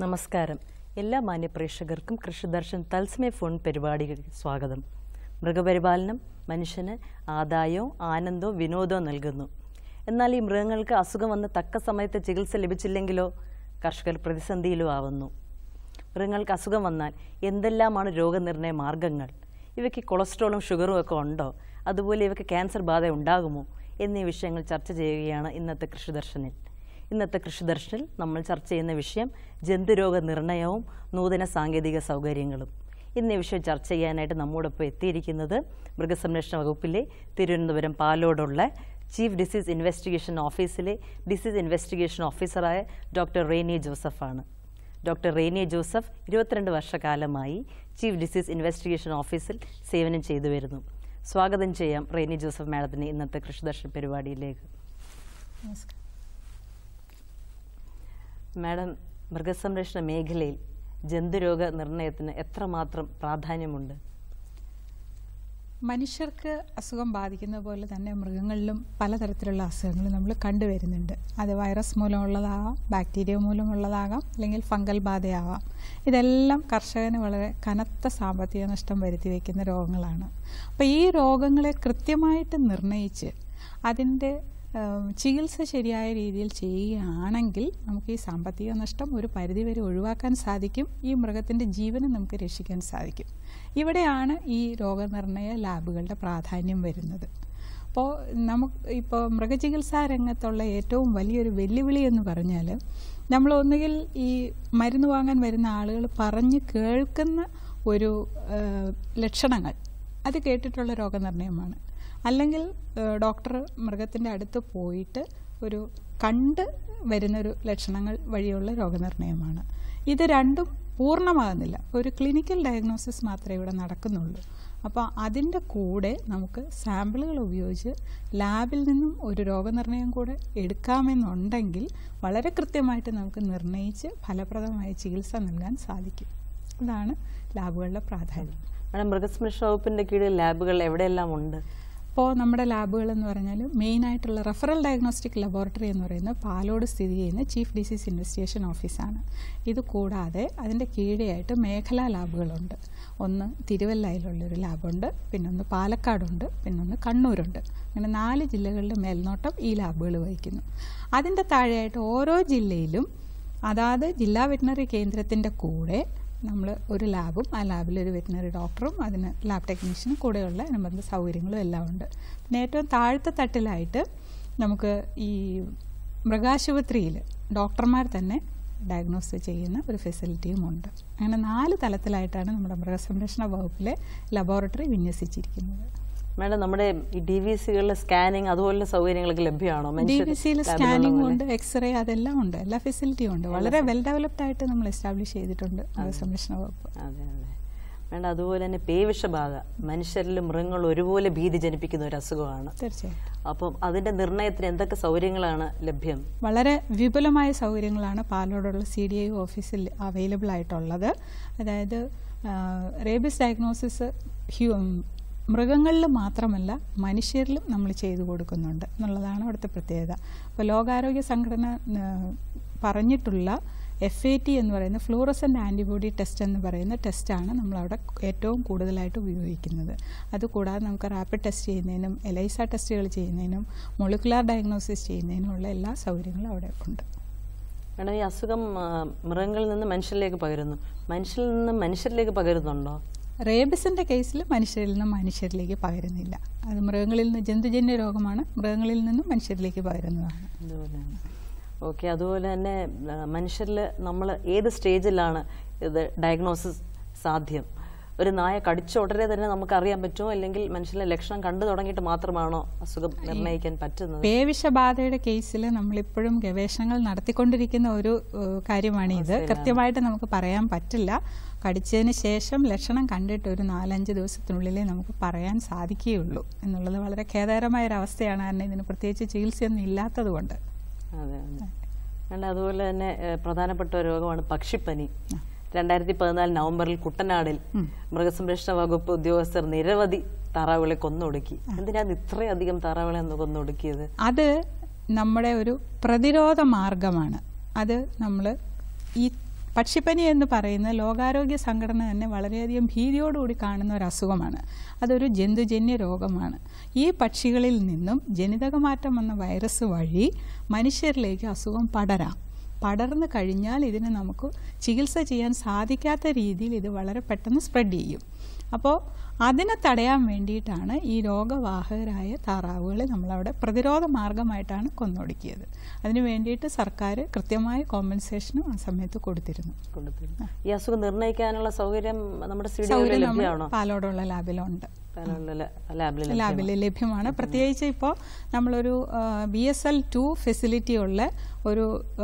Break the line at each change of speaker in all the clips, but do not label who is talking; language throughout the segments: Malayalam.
നമസ്കാരം എല്ലാ മാന്യപ്രേക്ഷകർക്കും കൃഷിദർശൻ തത്സമയ ഫോൺ പരിപാടികളിൽ സ്വാഗതം മൃഗപരിപാലനം മനുഷ്യന് ആദായവും ആനന്ദവും വിനോദവും നൽകുന്നു എന്നാൽ ഈ മൃഗങ്ങൾക്ക് അസുഖം വന്ന് തക്ക സമയത്ത് ചികിത്സ ലഭിച്ചില്ലെങ്കിലോ കർഷകർ പ്രതിസന്ധിയിലും ആവുന്നു മൃഗങ്ങൾക്ക് അസുഖം വന്നാൽ എന്തെല്ലാമാണ് രോഗനിർണയ മാർഗങ്ങൾ ഇവയ്ക്ക് കൊളസ്ട്രോളും ഷുഗറും ഒക്കെ ഉണ്ടോ അതുപോലെ ഇവയ്ക്ക് ക്യാൻസർ ബാധ ഉണ്ടാകുമോ എന്നീ വിഷയങ്ങൾ ചർച്ച ചെയ്യുകയാണ് ഇന്നത്തെ കൃഷിദർശനിൽ ഇന്നത്തെ കൃഷിദർശനിൽ നമ്മൾ ചർച്ച ചെയ്യുന്ന വിഷയം ജന്തുരോഗ നിർണയവും നൂതന സാങ്കേതിക സൗകര്യങ്ങളും ഇന്ന് ഈ വിഷയം ചർച്ച ചെയ്യാനായിട്ട് നമ്മോടൊപ്പം എത്തിയിരിക്കുന്നത് മൃഗസംരക്ഷണ വകുപ്പിലെ തിരുവനന്തപുരം പാലോടുള്ള ചീഫ് ഡിസീസ് ഇൻവെസ്റ്റിഗേഷൻ ഓഫീസിലെ ഡിസീസ് ഇൻവെസ്റ്റിഗേഷൻ ഓഫീസറായ ഡോക്ടർ റേനി ജോസഫാണ് ഡോക്ടർ റേനിയ ജോസഫ് ഇരുപത്തിരണ്ട് വർഷക്കാലമായി ചീഫ് ഡിസീസ് ഇൻവെസ്റ്റിഗേഷൻ ഓഫീസിൽ സേവനം ചെയ്തു വരുന്നു സ്വാഗതം ചെയ്യാം റേനി ജോസഫ് മാഡത്തിന് ഇന്നത്തെ കൃഷിദർശൻ പരിപാടിയിലേക്ക് മാഡം മൃഗസംരക്ഷണ മേഖലയിൽ ജന്തുരോഗ നിർണയത്തിന് എത്രമാത്രം പ്രാധാന്യമുണ്ട്
മനുഷ്യർക്ക് അസുഖം ബാധിക്കുന്ന പോലെ തന്നെ മൃഗങ്ങളിലും പലതരത്തിലുള്ള അസുഖങ്ങൾ നമ്മൾ കണ്ടുവരുന്നുണ്ട് അത് വൈറസ് മൂലമുള്ളതാകാം ബാക്ടീരിയ മൂലമുള്ളതാകാം അല്ലെങ്കിൽ ഫംഗൽ ബാധയാവാം ഇതെല്ലാം കർഷകന് വളരെ കനത്ത സാമ്പത്തിക നഷ്ടം വരുത്തി വയ്ക്കുന്ന രോഗങ്ങളാണ് അപ്പോൾ ഈ രോഗങ്ങളെ കൃത്യമായിട്ട് നിർണയിച്ച് അതിൻ്റെ ഏം, ചികിത്സ ശരിയായ രീതിയിൽ ചെയ്യുകയാണെങ്കിൽ നമുക്ക് ഈ സാമ്പത്തിക നഷ്ടം ഒരു പരിധിവരെ ഒഴിവാക്കാൻ സാധിക്കും ഈ മൃഗത്തിൻ്റെ ജീവനും നമുക്ക് രക്ഷിക്കാൻ സാധിക്കും ഇവിടെയാണ് ഈ രോഗനിർണയ ലാബുകളുടെ പ്രാധാന്യം വരുന്നത് അപ്പോൾ നമുക്ക് ഇപ്പോൾ മൃഗചികിത്സാ രംഗത്തുള്ള ഏറ്റവും വലിയൊരു വെല്ലുവിളി എന്ന് പറഞ്ഞാൽ നമ്മൾ ഒന്നുകിൽ ഈ മരുന്ന് വാങ്ങാൻ വരുന്ന ആളുകൾ പറഞ്ഞ് കേൾക്കുന്ന ഒരു ഏഹ്, ലക്ഷണങ്ങൾ അത് കേട്ടിട്ടുള്ള രോഗനിർണയമാണ് അല്ലെങ്കിൽ ഏഹ്, ഡോക്ടർ മൃഗത്തിൻ്റെ അടുത്ത് പോയിട്ട് ഒരു കണ്ട് വരുന്നൊരു ലക്ഷണങ്ങൾ വഴിയുള്ള രോഗനിർണയമാണ് ഇത് രണ്ടും പൂർണ്ണമാകുന്നില്ല ഒരു ക്ലിനിക്കൽ ഡയഗ്നോസിസ് മാത്രമേ ഇവിടെ നടക്കുന്നുള്ളൂ അപ്പോൾ അതിൻ്റെ കൂടെ നമുക്ക് സാമ്പിളുകൾ ഉപയോഗിച്ച് ലാബിൽ നിന്നും ഒരു രോഗനിർണയം കൂടെ എടുക്കാമെന്നുണ്ടെങ്കിൽ വളരെ കൃത്യമായിട്ട് നമുക്ക് നിർണയിച്ച് ഫലപ്രദമായ ചികിത്സ നൽകാൻ സാധിക്കും അതാണ് ലാബുകളുടെ പ്രാധാന്യം
മാഡം മൃഗസംരക്ഷണ വകുപ്പിന്റെ കീഴിൽ ലാബുകൾ എവിടെയെല്ലാം ഉണ്ട്
ഇപ്പോൾ നമ്മുടെ ലാബുകൾ എന്ന് പറഞ്ഞാൽ മെയിനായിട്ടുള്ള റെഫറൽ ഡയഗ്നോസ്റ്റിക് ലബോറട്ടറി എന്ന് പറയുന്നത് പാലോട് സ്ഥിതി ചെയ്യുന്ന ചീഫ് ഡിസീസ് ഇൻവെസ്റ്റിഗേഷൻ ഓഫീസാണ് ഇത് കൂടാതെ അതിൻ്റെ കീഴെയായിട്ട് മേഖലാ ലാബുകളുണ്ട് ഒന്ന് തിരുവല്ലയിലുള്ളൊരു ലാബുണ്ട് പിന്നൊന്ന് പാലക്കാടുണ്ട് പിന്നൊന്ന് കണ്ണൂരുണ്ട് അങ്ങനെ നാല് ജില്ലകളുടെ മേൽനോട്ടം ഈ ലാബുകൾ വഹിക്കുന്നു അതിൻ്റെ താഴെയായിട്ട് ഓരോ ജില്ലയിലും അതാത് ജില്ലാ വെറ്റിനറി കേന്ദ്രത്തിൻ്റെ കൂടെ നമ്മൾ ഒരു ലാബും ആ ലാബിൽ ഒരു വെറ്റിനറി ഡോക്ടറും അതിന് ലാബ് ടെക്നീഷ്യനും കൂടെയുള്ള അനുബന്ധ സൗകര്യങ്ങളും എല്ലാം ഉണ്ട് പിന്നെ ഏറ്റവും താഴത്തെ തട്ടിലായിട്ട് നമുക്ക് ഈ മൃഗാശുപത്രിയിൽ ഡോക്ടർമാർ തന്നെ ഡയഗ്നോസ് ചെയ്യുന്ന ഒരു ഫെസിലിറ്റിയും ഉണ്ട് അങ്ങനെ നാല് തലത്തിലായിട്ടാണ് നമ്മുടെ മൃഗസംരക്ഷണ വകുപ്പിലെ ലബോറട്ടറി വിന്യസിച്ചിരിക്കുന്നത്
മാഡം നമ്മുടെ ഈ ഡി വി സികളിലെ സ്കാനിങ് അതുപോലുള്ള സൗകര്യങ്ങളൊക്കെ ലഭ്യമാണോ
ഡി
മനുഷ്യ
ബി സിയിൽ
ലാബിലുള്ള
സ്കാനിംഗ്
പോലെ?
ഉണ്ട് എക്സ്റേ അതെല്ലാം ഉണ്ട് എല്ലാ ഫെസിലിറ്റിയും ഉണ്ട് വളരെ വെൽ ഡെവലപ്ഡ് ആയിട്ട് നമ്മൾ എസ്റ്റാബ്ലിഷ് ചെയ്തിട്ടുണ്ട് മൃഗസംരക്ഷണ വകുപ്പ്
അതെ അതെ വേണ്ട അതുപോലെ തന്നെ പേവിഷബാധ മനുഷ്യരിലും മൃഗങ്ങൾ ഒരുപോലെ ഭീതി ജനിപ്പിക്കുന്ന ഒരു അസുഖമാണ്
തീർച്ചയായും
അപ്പം അതിന്റെ നിർണയത്തിന് എന്തൊക്കെ സൗകര്യങ്ങളാണ് ലഭ്യം
വളരെ വിപുലമായ സൗകര്യങ്ങളാണ് പാലോടുള്ള സി ഡി ഐ ഓഫീസിൽ അവൈലബിൾ ആയിട്ടുള്ളത് അതായത് റേബിസ് ഡയഗ്നോസിസ് ഹ്യൂ മൃഗങ്ങളിൽ മാത്രമല്ല മനുഷ്യരിലും നമ്മൾ ചെയ്തു കൊടുക്കുന്നുണ്ട് എന്നുള്ളതാണ് അവിടുത്തെ പ്രത്യേകത അപ്പോൾ ലോകാരോഗ്യ സംഘടന ആ, പറഞ്ഞിട്ടുള്ള എഫ് എ ടി എന്ന് പറയുന്ന ഫ്ലൂറസൻ്റ് ആൻറ്റിബോഡി ടെസ്റ്റ് എന്ന് പറയുന്ന ടെസ്റ്റാണ് നമ്മളവിടെ ഏറ്റവും കൂടുതലായിട്ട് ഉപയോഗിക്കുന്നത് അതുകൂടാതെ നമുക്ക് റാപ്പിഡ് ടെസ്റ്റ് ചെയ്യുന്നതിനും എലൈസ ടെസ്റ്റുകൾ ചെയ്യുന്നതിനും മൊളിക്കുലാർ ഡയഗ്നോസിസ് ചെയ്യുന്നതിനുമുള്ള എല്ലാ സൗകര്യങ്ങളും അവിടെ ഉണ്ട്
മേഡം ഈ അസുഖം ആ, മൃഗങ്ങളിൽ നിന്ന് മനുഷ്യരിലേക്ക് പകരുന്നു മനുഷ്യരിൽ നിന്ന് മനുഷ്യരിലേക്ക് പകരുന്നുണ്ടോ
റേബിസിൻ്റെ കേസിൽ മനുഷ്യരിൽ നിന്ന് മനുഷ്യരിലേക്ക് പകരുന്നില്ല അത് മൃഗങ്ങളിൽ നിന്ന് ജന്തുജന്യ രോഗമാണ് മൃഗങ്ങളിൽ നിന്നും മനുഷ്യരിലേക്ക് പകരുന്നതാണ്
അതുപോലെയാണ് ഓക്കെ അതുപോലെ തന്നെ മനുഷ്യരിൽ നമ്മൾ ഏത് സ്റ്റേജിലാണ് ഇത് ഡയഗ്നോസിസ് സാധ്യം ഒരു നായ കടിച്ച ഉടനെ തന്നെ നമുക്ക് അറിയാൻ പറ്റുമോ അല്ലെങ്കിൽ മനുഷ്യരിലെ ലക്ഷണം കണ്ടു തുടങ്ങിയിട്ട് മാത്രമാണോ അസുഖം നിർണ്ണയിക്കാൻ പറ്റുന്നത്
പേവിഷബാധയുടെ കേസിൽ നമ്മളിപ്പോഴും ഗവേഷണങ്ങൾ നടത്തിക്കൊണ്ടിരിക്കുന്ന ഒരു ഏഹ്, കാര്യമാണ് ഇത് കൃത്യമായിട്ട് നമുക്ക് പറയാൻ പറ്റില്ല കടിച്ചതിന് ശേഷം ലക്ഷണം കണ്ടിട്ട് ഒരു നാലഞ്ച് ദിവസത്തിനുള്ളിലേ നമുക്ക് പറയാൻ സാധിക്കുകയുള്ളൂ എന്നുള്ളത് വളരെ ഖേദകരമായ ഒരു അവസ്ഥയാണ് കാരണം ഇതിന് പ്രത്യേകിച്ച് ചികിത്സയൊന്നും ഇല്ലാത്തത് കൊണ്ട്
അതെ അതെ രണ്ട് അതുപോലെ തന്നെ ഏഹ്, പ്രധാനപ്പെട്ട ഒരു രോഗമാണ് പക്ഷിപ്പനി രണ്ടായിരത്തി പതിനാല് നവംബറിൽ കുട്ടനാടിൽ മൃഗസംരക്ഷണ വകുപ്പ് ഉദ്യോഗസ്ഥർ നിരവധി താറാവുകളെ കൊന്നൊടുക്കി എന്തിനാണ് ഇത്രയധികം താറാവുകളെ അന്ന് കൊന്നൊടുക്കിയത്
അത് നമ്മുടെ ഒരു പ്രതിരോധ മാർഗമാണ് അത് നമ്മൾ ഈ പക്ഷിപ്പനി എന്ന് പറയുന്ന ലോകാരോഗ്യ സംഘടന തന്നെ വളരെയധികം ഭീതിയോടുകൂടി കാണുന്ന ഒരു അസുഖമാണ് അതൊരു ജന്തുജന്യ രോഗമാണ് ഈ പക്ഷികളിൽ നിന്നും ജനിതകമാറ്റം വന്ന വൈറസ് വഴി മനുഷ്യരിലേക്ക് അസുഖം പടരാം പടർന്നു കഴിഞ്ഞാൽ ഇതിന് നമുക്ക് ചികിത്സ ചെയ്യാൻ സാധിക്കാത്ത രീതിയിൽ ഇത് വളരെ പെട്ടെന്ന് സ്പ്രെഡ് ചെയ്യും അപ്പോൾ അതിനെ തടയാൻ വേണ്ടിയിട്ടാണ് ഈ രോഗവാഹകരായ താറാവുകളെ നമ്മളവിടെ പ്രതിരോധ മാർഗമായിട്ടാണ് കൊന്നൊടുക്കിയത് അതിന് വേണ്ടിയിട്ട് സർക്കാർ കൃത്യമായ കോമ്പൻസേഷനും ആ സമയത്ത് കൊടുത്തിരുന്നു
കൊടുത്തിരുന്നു ഈ അസുഖം നിർണ്ണയിക്കാനുള്ള സൗകര്യം നമ്മുടെ
സൗകര്യം
സ്റ്റുഡിയോയിൽ
നമ്മൾ
ലഭ്യമാണോ
പാലോടുള്ള ലാബിലുണ്ട്
പാലുള്ള ലാബിൽ
ലാബിൽ ലഭ്യമാണ് പ്രത്യേകിച്ച് ഇപ്പോൾ നമ്മളൊരു B S L two facility ഉള്ള ഒരു ആ,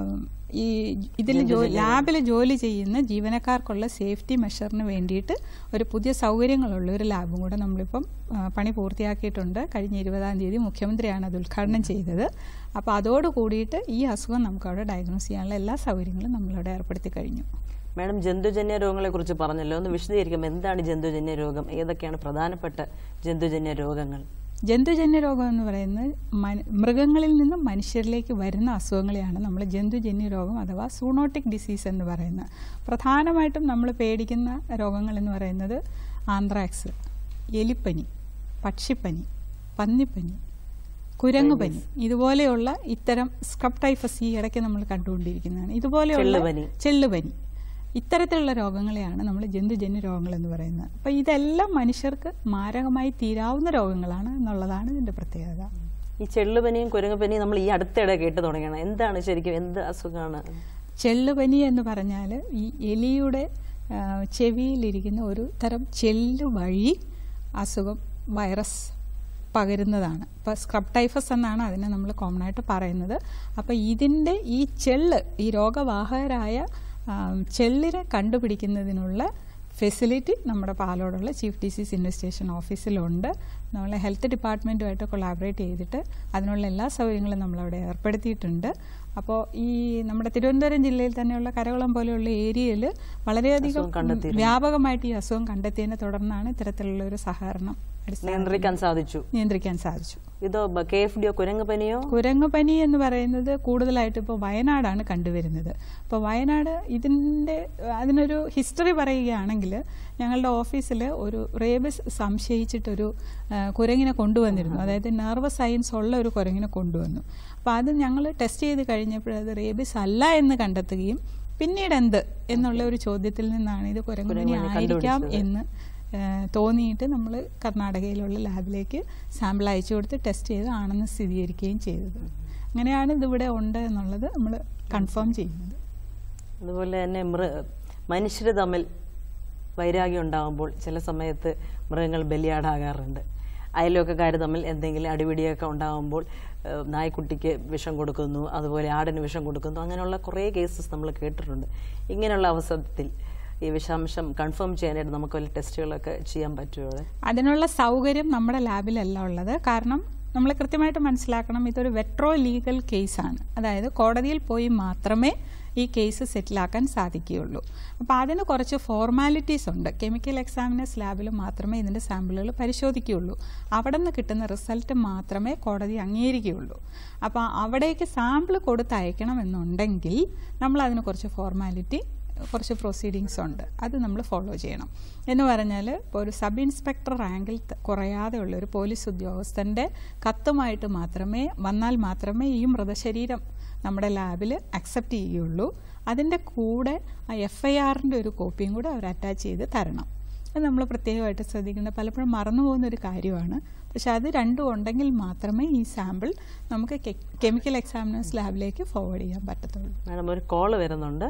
ഈ ഇതിൽ ലാബിൽ ജോലി ചെയ്യുന്ന ജീവനക്കാർക്കുള്ള സേഫ്റ്റി മെഷറിന് വേണ്ടിയിട്ട് ഒരു പുതിയ സൗകര്യങ്ങളുള്ള ഒരു ലാബും കൂടെ നമ്മളിപ്പം ആ, പണി പൂർത്തിയാക്കിയിട്ടുണ്ട് കഴിഞ്ഞ ഇരുപതാം തീയതി മുഖ്യമന്ത്രിയാണ് അത് ഉദ്ഘാടനം ചെയ്തത് അപ്പോൾ അതോട് കൂടിയിട്ട് ഈ അസുഖം നമുക്ക് അവിടെ ഡയഗ്നോസ് ചെയ്യാനുള്ള എല്ലാ സൗകര്യങ്ങളും നമ്മളവിടെ ഏർപ്പെടുത്തി കഴിഞ്ഞു
മാഡം ജന്തുജന്യ രോഗങ്ങളെ കുറിച്ച് പറഞ്ഞല്ലോ ഒന്ന് വിശദീകരിക്കും എന്താണ് ജന്തുജന്യ രോഗം ഏതൊക്കെയാണ് പ്രധാനപ്പെട്ട ജന്തുജന്യ രോഗങ്ങൾ
ജന്തുജന്യ രോഗം എന്ന് പറയുന്നത് മന- മൃഗങ്ങളിൽ നിന്നും മനുഷ്യരിലേക്ക് വരുന്ന അസുഖങ്ങളെയാണ് നമ്മൾ ജന്തുജന്യ രോഗം അഥവാ സൂണോട്ടിക് ഡിസീസ് എന്ന് പറയുന്നത് പ്രധാനമായിട്ടും നമ്മൾ പേടിക്കുന്ന രോഗങ്ങൾ എന്ന് പറയുന്നത് ആന്ത്രാക്സ് എലിപ്പനി പക്ഷിപ്പനി പന്നിപ്പനി കുരങ്ങുപനി ഇതുപോലെയുള്ള ഇത്തരം സ്ക്രബ് ടൈഫസ് ഈ ഇടയ്ക്ക് നമ്മൾ കണ്ടുകൊണ്ടിരിക്കുന്നതാണ് ഇതുപോലെയുള്ള
ചെള്ളുപനി.
ചെള്ളുപനി ഇത്തരത്തിലുള്ള രോഗങ്ങളെയാണ് നമ്മൾ ജന്തുജന്യ രോഗങ്ങൾ എന്ന് പറയുന്നത് അപ്പോൾ ഇതെല്ലാം മനുഷ്യർക്ക് മാരകമായി തീരാവുന്ന രോഗങ്ങളാണ് എന്നുള്ളതാണ് ഇതിൻ്റെ പ്രത്യേകത
ഈ ചെള്ളുപനിയും കുരങ്ങുപനിയും നമ്മൾ ഈ അടുത്തിടെ കേട്ട് തുടങ്ങിയാണ് എന്താണ് ശരിക്കും എന്ത് അസുഖമാണ്
ചെള്ളുപനി എന്ന് പറഞ്ഞാൽ ഈ എലിയുടെ ആ, ചെവിയിലിരിക്കുന്ന ഒരു തരം ചെല്ലു വഴി അസുഖം വൈറസ് പകരുന്നതാണ് ഇപ്പോൾ സ്ക്രബ് ടൈഫസ് എന്നാണ് അതിനെ നമ്മൾ കോമൺ ആയിട്ട് പറയുന്നത് അപ്പോൾ ഇതിൻ്റെ ഈ ചെള്ള് ഈ രോഗവാഹകരായ ആ, ചെള്ളിനെ കണ്ടുപിടിക്കുന്നതിനുള്ള ഫെസിലിറ്റി നമ്മുടെ പാലോടുള്ള ചീഫ് ഡിസീസ് ഇൻവെസ്റ്റിഗേഷൻ ഓഫീസിലുണ്ട് നമ്മളെ ഹെൽത്ത് ഡിപ്പാർട്ട്മെൻറ്റുമായിട്ട് കൊളാബറേറ്റ് ചെയ്തിട്ട് അതിനുള്ള എല്ലാ സൗകര്യങ്ങളും നമ്മളവിടെ ഏർപ്പെടുത്തിയിട്ടുണ്ട് അപ്പോൾ ഈ നമ്മുടെ തിരുവനന്തപുരം ജില്ലയിൽ തന്നെയുള്ള കരകുളം പോലെയുള്ള ഏരിയയിൽ വളരെയധികം
അസുഖം കണ്ടെത്തിയിരുന്നു.
വ്യാപകമായിട്ട് ഈ അസുഖം കണ്ടെത്തിയതിനെ തുടർന്നാണ് ഇത്തരത്തിലുള്ള ഒരു സഹകരണം അടിസ്ഥാന
നിയന്ത്രിക്കാൻ സാധിച്ചു
നിയന്ത്രിക്കാൻ സാധിച്ചു
ഇതോ കെ എഫ് ഡിയോ കുരങ്ങുപനിയോ
കുരങ്ങുപനി എന്ന് പറയുന്നത് കൂടുതലായിട്ട് ഇപ്പോൾ വയനാടാണ് കണ്ടുവരുന്നത് അപ്പോൾ വയനാട് ഇതിൻ്റെ അതിനൊരു ഹിസ്റ്ററി പറയുകയാണെങ്കിൽ ഞങ്ങളുടെ ഓഫീസിൽ ഒരു റേബിസ് സംശയിച്ചിട്ടൊരു ആ, കുരങ്ങിനെ കൊണ്ടുവന്നിരുന്നു അതായത് നെർവ് സയൻസ് ഉള്ള ഒരു കുരങ്ങിനെ കൊണ്ടുവന്നു അപ്പോൾ അത് ഞങ്ങൾ ടെസ്റ്റ് ചെയ്ത് കഴിഞ്ഞപ്പോൾ അത് റേബിസ് അല്ല എന്ന് കണ്ടെത്തുകയും പിന്നീട് എന്ത് എന്നുള്ള ഒരു ചോദ്യത്തിൽ നിന്നാണ് ഇത് കുരങ്ങുപനി
കുരങ്ങുപനി
ആയിരിക്കാം
കണ്ടുപിടിച്ചത്.
എന്ന് ഏഹ് തോന്നിയിട്ട് നമ്മൾ കർണാടകയിലുള്ള ലാബിലേക്ക് സാമ്പിൾ അയച്ചു കൊടുത്ത് ടെസ്റ്റ് ചെയ്ത് ആണെന്ന് സ്ഥിരീകരിക്കുകയും ചെയ്തത് അങ്ങനെയാണ് ഇതിവിടെ ഉണ്ട് എന്നുള്ളത് നമ്മൾ കൺഫേം ചെയ്യുന്നത്
അതുപോലെ തന്നെ മൃ മനുഷ്യർ തമ്മിൽ വൈരാഗ്യം ഉണ്ടാകുമ്പോൾ ചില സമയത്ത് മൃഗങ്ങൾ ബലിയാടാകാറുണ്ട് അയൽവക്കക്കാർ തമ്മിൽ എന്തെങ്കിലും അടിപിടിയൊക്കെ ഉണ്ടാകുമ്പോൾ ഏഹ്, നായ്ക്കുട്ടിക്ക് വിഷം കൊടുക്കുന്നു അതുപോലെ ആടിന് വിഷം കൊടുക്കുന്നു അങ്ങനെയുള്ള കുറേ കേസസ് നമ്മൾ കേട്ടിട്ടുണ്ട് ഇങ്ങനെയുള്ള അവസരത്തിൽ ഈ വിഷാംശം കൺഫേം ചെയ്യാനായിട്ട് നമുക്ക് വല്ല ടെസ്റ്റുകളൊക്കെ ചെയ്യാൻ പറ്റുമോ അവിടെ?
അതിനുള്ള സൗകര്യം നമ്മുടെ ലാബിലല്ല ഉള്ളത് കാരണം നമ്മൾ കൃത്യമായിട്ട് മനസ്സിലാക്കണം ഇതൊരു വെട്രോ ലീഗൽ കേസാണ് അതായത് കോടതിയിൽ പോയി മാത്രമേ ഈ കേസ് സെറ്റിലാക്കാൻ സാധിക്കുകയുള്ളൂ അപ്പോൾ അതിന് കുറച്ച് ഫോർമാലിറ്റീസ് ഉണ്ട് കെമിക്കൽ എക്സാമിനേഴ്സ് ലാബിൽ മാത്രമേ ഇതിൻ്റെ സാമ്പിളുകൾ പരിശോധിക്കുകയുള്ളൂ അവിടെ നിന്ന് കിട്ടുന്ന റിസൾട്ട് മാത്രമേ കോടതി അംഗീകരിക്കുകയുള്ളൂ അപ്പോൾ അവിടേക്ക് സാമ്പിൾ കൊടുത്ത് അയക്കണമെന്നുണ്ടെങ്കിൽ നമ്മൾ അതിന് കുറച്ച് ഫോർമാലിറ്റി കുറച്ച് പ്രൊസീഡിങ്സ് ഉണ്ട് അത് നമ്മൾ ഫോളോ ചെയ്യണം എന്ന് പറഞ്ഞാൽ ഇപ്പോൾ ഒരു സബ് ഇൻസ്പെക്ടർ റാങ്കിൽ ത- കുറയാതെ ഉള്ള ഒരു പോലീസ് ഉദ്യോഗസ്ഥൻ്റെ കത്തുമായിട്ട് മാത്രമേ വന്നാൽ മാത്രമേ ഈ മൃതശരീരം നമ്മുടെ ലാബിൽ അക്സെപ്റ്റ് ചെയ്യുകയുള്ളൂ അതിൻ്റെ കൂടെ ആ എഫ് ഐ ആറിൻ്റെ ഒരു കോപ്പിയും കൂടെ അവർ അറ്റാച്ച് ചെയ്ത് തരണം അത് നമ്മൾ പ്രത്യേകമായിട്ട് ശ്രദ്ധിക്കേണ്ട പലപ്പോഴും മറന്നു പോകുന്ന ഒരു കാര്യമാണ് പക്ഷെ അത് രണ്ടും ഉണ്ടെങ്കിൽ മാത്രമേ ഈ സാമ്പിൾ നമുക്ക് കെമിക്കൽ എക്സാമിനേഴ്സ് ലാബിലേക്ക് ഫോർവേഡ് ചെയ്യാൻ പറ്റത്തുള്ളൂ
മാഡം ഒരു കോള് വരുന്നുണ്ട്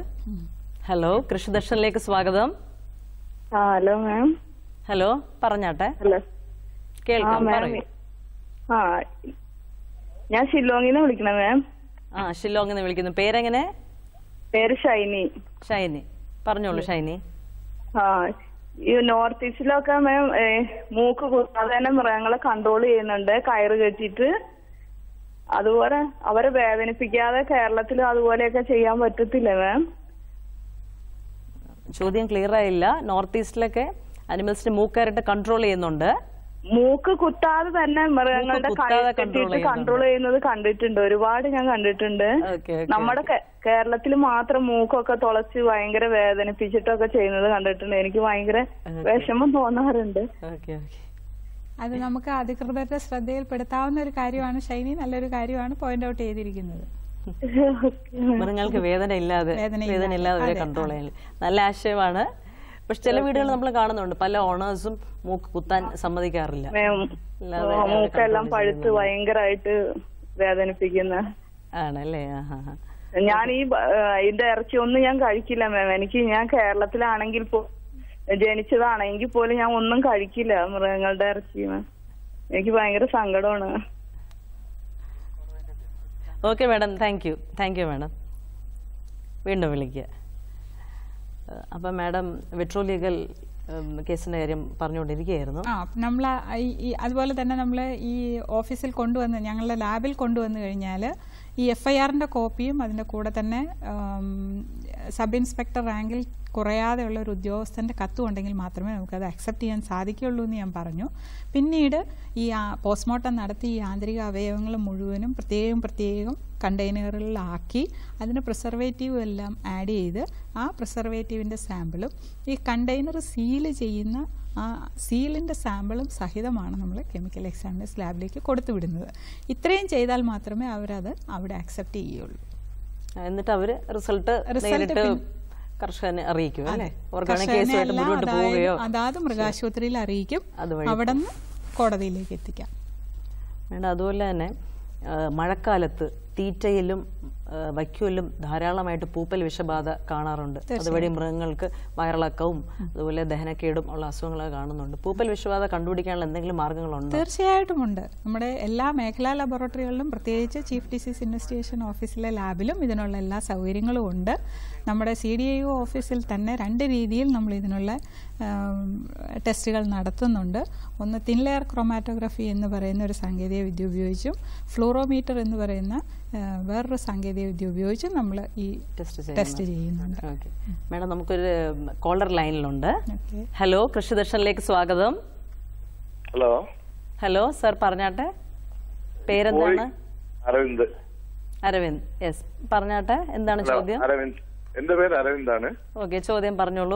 ഹലോ കൃഷിദർശനിലേക്ക് സ്വാഗതം
ആ ഹലോ മാം
ഹലോ പറഞ്ഞാട്ടെ
ഹലോ ആ
കേൾക്കാം
മാം
പറയൂ
ആ ഞാൻ ഷില്ലോങ്ങിൽ നിന്ന് വിളിക്കണേ മാം
ആ ഷില്ലോങ്ങിൽ നിന്ന് വിളിക്കുന്നു പേരെങ്ങനെ
പേര് ഷൈനി
ഷൈനി പറഞ്ഞോളൂ ഷൈനി
ആ ഈ നോർത്ത് ഈസ്റ്റിലൊക്കെ മാം ഏ, മൂക്ക് കുത്താതെ തന്നെ മൃഗങ്ങളെ കൺട്രോൾ ചെയ്യുന്നുണ്ട് കയറ് കെട്ടിയിട്ട് അതുപോലെ അവരെ വേദനിപ്പിക്കാതെ കേരളത്തിലും അതുപോലെയൊക്കെ ചെയ്യാൻ പറ്റത്തില്ല മാം
ചോദ്യം ക്ലിയർ ആയില്ല നോർത്ത് ഈസ്റ്റിലൊക്കെ അനിമൽസിന്റെ മൂക്കയറിട്ട് കൺട്രോൾ ചെയ്യുന്നുണ്ട്
മൂക്ക് കുത്താതെ തന്നെ മൃഗങ്ങളുടെ
മൂക്ക് കുത്താതെ control
കെട്ടിയിട്ട്
ചെയ്യുന്നുണ്ട്.
കൺട്രോൾ ചെയ്യുന്നത് കണ്ടിട്ടുണ്ട് ഒരുപാട് ഞാൻ കണ്ടിട്ടുണ്ട്
ഓക്കെ
നമ്മുടെ കേരളത്തിൽ മാത്രം മൂക്കൊക്കെ തുളച്ച് ഭയങ്കര വേദനിപ്പിച്ചിട്ടൊക്കെ ചെയ്യുന്നത് കണ്ടിട്ടുണ്ട് എനിക്ക് ഭയങ്കര വിഷമം തോന്നാറുണ്ട്
ഓക്കെ ഓക്കെ
അത് നമുക്ക് അധികൃതരുടെ ശ്രദ്ധയിൽപ്പെടുത്താവുന്ന ഒരു കാര്യമാണ് ഷൈനി നല്ലൊരു കാര്യമാണ് പോയിന്റ് ഔട്ട് ചെയ്തിരിക്കുന്നത്
മൃഗങ്ങൾക്ക് വേദന ഇല്ലാതെ
വേദന
വേദന ഇല്ലാതെ അവരെ
അതെ,
കൺട്രോൾ ചെയ്യാൻ നല്ല ആശയമാണ് പക്ഷെ ചില വീടുകൾ നമ്മൾ കാണുന്നുണ്ട് പല ഓണേഴ്സും മൂക്ക് കുത്താൻ സമ്മതിക്കാറില്ല
മേ-
ഇല്ലാതെ
ഓ, മൂക്കെല്ലാം പഴുത്ത് ഭയങ്കരമായിട്ട് വേദനിപ്പിക്കുന്ന
ആണല്ലേ ആ ഹാ ഹാ
ഞാൻ ഈ ബ- ഏ, ഇതിന്റെ ഇറച്ചി ഒന്നും ഞാൻ കഴിക്കില്ല മാം എനിക്ക് ഞാൻ കേരളത്തിലാണെങ്കിൽ പോ ജനിച്ചതാണെങ്കിൽ പോലും ഞാൻ ഒന്നും കഴിക്കില്ല മൃഗങ്ങളുടെ ഇറച്ചി മാം എനിക്ക് ഭയങ്കര സങ്കടമാണ്
okay madam thank you thank you madam വീണ്ടും വിളിക്കുക ഏഹ് അപ്പം മാഡം വെട്രോലീഗൽ കേസിൻ്റെ കാര്യം പറഞ്ഞുകൊണ്ടിരിക്കുകയായിരുന്നു
ആ നമ്മൾ ഈ അതുപോലെ തന്നെ നമ്മൾ ഈ ഓഫീസിൽ കൊണ്ടുവന്ന് ഞങ്ങളുടെ ലാബിൽ കൊണ്ടുവന്നു കഴിഞ്ഞാൽ ഈ എഫ് ഐ ആറിൻ്റെ കോപ്പിയും അതിൻ്റെ കൂടെ തന്നെ ഉം, സബ് ഇൻസ്പെക്ടർ റാങ്കിൽ കുറയാതെയുള്ള ഒരു ഉദ്യോഗസ്ഥൻ്റെ കത്തും ഉണ്ടെങ്കിൽ മാത്രമേ നമുക്കത് അക്സെപ്റ്റ് ചെയ്യാൻ സാധിക്കുള്ളൂ എന്ന് ഞാൻ പറഞ്ഞു പിന്നീട് ഈ ആ- പോസ്റ്റ്മോർട്ടം നടത്തി ഈ ആന്തരിക അവയവങ്ങൾ മുഴുവനും പ്രത്യേകം പ്രത്യേകം കണ്ടെയ്നറുകളിലാക്കി അതിന് പ്രിസർവേറ്റീവ് എല്ലാം ആഡ് ചെയ്ത് ആ പ്രിസർവേറ്റീവിൻ്റെ സാമ്പിളും ഈ കണ്ടെയ്നർ സീൽ ചെയ്യുന്ന ആ സീലിൻ്റെ സാമ്പിളും സഹിതമാണ് നമ്മൾ കെമിക്കൽ എക്സാമിനേഴ്സ് ലാബിലേക്ക് കൊടുത്തു വിടുന്നത് ഇത്രയും ചെയ്താൽ മാത്രമേ അവരത് അവിടെ അക്സെപ്റ്റ് ചെയ്യുള്ളൂ
എന്നിട്ട് അവർ റിസൾട്ട്
Result
നേരിട്ട്
പിൻ-
കർഷകനെ അറിയിക്കും അല്ലേ അവർക്കാണെങ്കിൽ
കർഷകനെ
കേസുമായിട്ട്
അല്ല,
മുന്നോട്ട്
അതായത്
പോവുകയോ
അതാത് മൃഗാശുപത്രിയിൽ അറിയിക്കും
അതുവഴി
അവിടെ നിന്ന് കോടതിയിലേക്ക് എത്തിക്കാം
വേണ്ട അതുപോലെ തന്നെ ആ, മഴക്കാലത്ത് തീറ്റയിലും ആ, വൈക്കോലിലും ധാരാളമായിട്ട് പൂപ്പൽ വിഷബാധ കാണാറുണ്ട് അതുവഴി മൃഗങ്ങൾക്ക് വയറിളക്കവും അതുപോലെ ദഹനക്കേടും ഉള്ള അസുഖങ്ങളൊക്കെ കാണുന്നുണ്ട് പൂപ്പൽ വിഷബാധ കണ്ടുപിടിക്കാനുള്ള എന്തെങ്കിലും മാർഗങ്ങളുണ്ടോ
തീർച്ചയായിട്ടും ഉണ്ട് നമ്മുടെ എല്ലാ മേഖലാ ലബോറട്ടറികളിലും പ്രത്യേകിച്ച് ചീഫ് ഡിസീസ് ഇൻവെസ്റ്റിഗേഷൻ ഓഫീസിലെ ലാബിലും ഇതിനുള്ള എല്ലാ സൗകര്യങ്ങളും ഉണ്ട് നമ്മുടെ സി ഡി ഐ ഒ ഓഫീസിൽ തന്നെ രണ്ട് രീതിയിൽ നമ്മൾ ഇതിനുള്ള ആം, ടെസ്റ്റുകൾ നടത്തുന്നുണ്ട് ഒന്ന് തിൻ ലെയർ ക്രൊമാറ്റോഗ്രഫി എന്ന് പറയുന്ന ഒരു സാങ്കേതിക വിദ്യ ഉപയോഗിച്ചും ഫ്ലൂറോമീറ്റർ എന്ന് പറയുന്ന ആ, വേറൊരു സാങ്കേതിക വിദ്യ ഉപയോഗിച്ചും നമ്മൾ ഈ
ടെസ്റ്റ്
ടെസ്റ്റ് ചെയ്യുന്നുണ്ട്
ഓക്കെ മാഡം നമുക്കൊരു കോളർ ലൈനിലുണ്ട്
ഓക്കെ
ഹലോ കൃഷിദർശനിലേക്ക് സ്വാഗതം
ഹലോ
ഹലോ സർ പറഞ്ഞാട്ടെ പേരെന്താണ്
അരവിന്ദ്
അരവിന്ദ് യെസ് പറഞ്ഞാട്ടെ എന്താണ്
ഹലോ
ചോദ്യം
അരവിന്ദ് എന്റെ പേര് അരവിന്ദാണ്
ഓക്കെ ചോദ്യം പറഞ്ഞോളൂ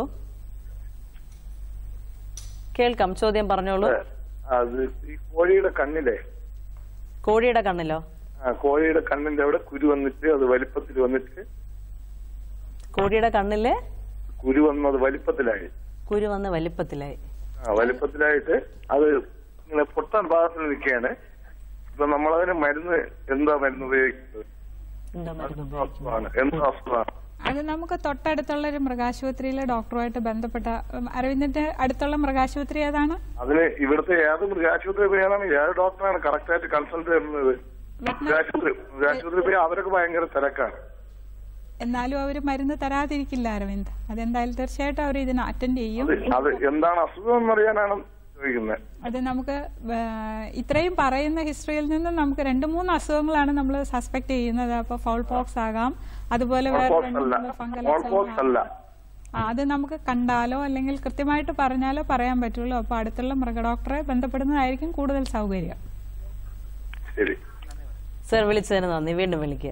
കേൾക്കാം ചോദ്യം പറഞ്ഞോളൂ
അത് ഈ കോഴിയുടെ കണ്ണിലെ
കോഴിയുടെ കണ്ണിലോ
ആ കോഴിയുടെ കണ്ണിന്റെ അവിടെ കുരു വന്നിട്ട് അത് വലിപ്പത്തിൽ വന്നിട്ട്
കോഴിയുടെ കണ്ണില്
കുരു വന്നത് വലിപ്പത്തിലായി
കുരു വന്ന് വലിപ്പത്തിലായി
ആ വലിപ്പത്തിലായിട്ട് അത് ഇങ്ങനെ പൊട്ടാൻ ഭാഗത്തിൽ നിൽക്കുകയാണ് ഇപ്പൊ നമ്മളതിന് മരുന്ന് എന്താ മരുന്ന് ഉപയോഗിക്കുന്നത്
എന്താ മരുന്ന്
എന്താ അസുഖമാണ് എന്താ അസുഖമാണ്
അത് നമുക്ക് തൊട്ടടുത്തുള്ള ഒരു മൃഗാശുപത്രിയിലെ ഡോക്ടറുമായിട്ട് ബന്ധപ്പെട്ട ഉം, അരവിന്ദന്റെ അടുത്തുള്ള മൃഗാശുപത്രി ഏതാണ്
അതിന് ഇവിടുത്തെ ഏത് മൃഗാശുപത്രി പോയാലാണ് ഏത് ഡോക്ടറാണ് കറക്റ്റ് ആയിട്ട് കൺസൾട്ട് ചെയ്യുന്നത് മൃഗാശുപത്രി മൃഗാശുപത്രി പോയി അവരൊക്കെ ഭയങ്കര തിരക്കാണ്
എന്നാലും അവർ മരുന്ന് തരാതിരിക്കില്ല അരവിന്ദ് അതെന്തായാലും തീർച്ചയായിട്ടും അവർ ഇതിന് അറ്റൻഡ് ചെയ്യും
അത് അത് എന്താണ് അസുഖം എന്നറിയാനാണ് ചോദിക്കുന്നത്
അത് നമുക്ക് ആ, ഇത്രയും പറയുന്ന ഹിസ്റ്ററിയിൽ നിന്ന് നമുക്ക് രണ്ട് മൂന്ന് അസുഖങ്ങളാണ് നമ്മൾ സസ്പെക്ട് ചെയ്യുന്നത് അപ്പോൾ ഫൗൾ പോക്സ് ആകാം അതുപോലെ വേറെ
Smallpox
രണ്ട്
അല്ല.
മൂന്ന് ഫംഗൽ
Smallpox അല്ല.
ആ, അത് നമുക്ക് കണ്ടാലോ അല്ലെങ്കിൽ കൃത്യമായിട്ട് പറഞ്ഞാലോ പറയാൻ പറ്റുള്ളൂ അപ്പോൾ അടുത്തുള്ള മൃഗഡോക്ടറെ ബന്ധപ്പെടുന്നതായിരിക്കും കൂടുതൽ സൗകര്യം
ശരി
സർ വിളിച്ചതിന് നന്ദി വീണ്ടും വിളിക്കുക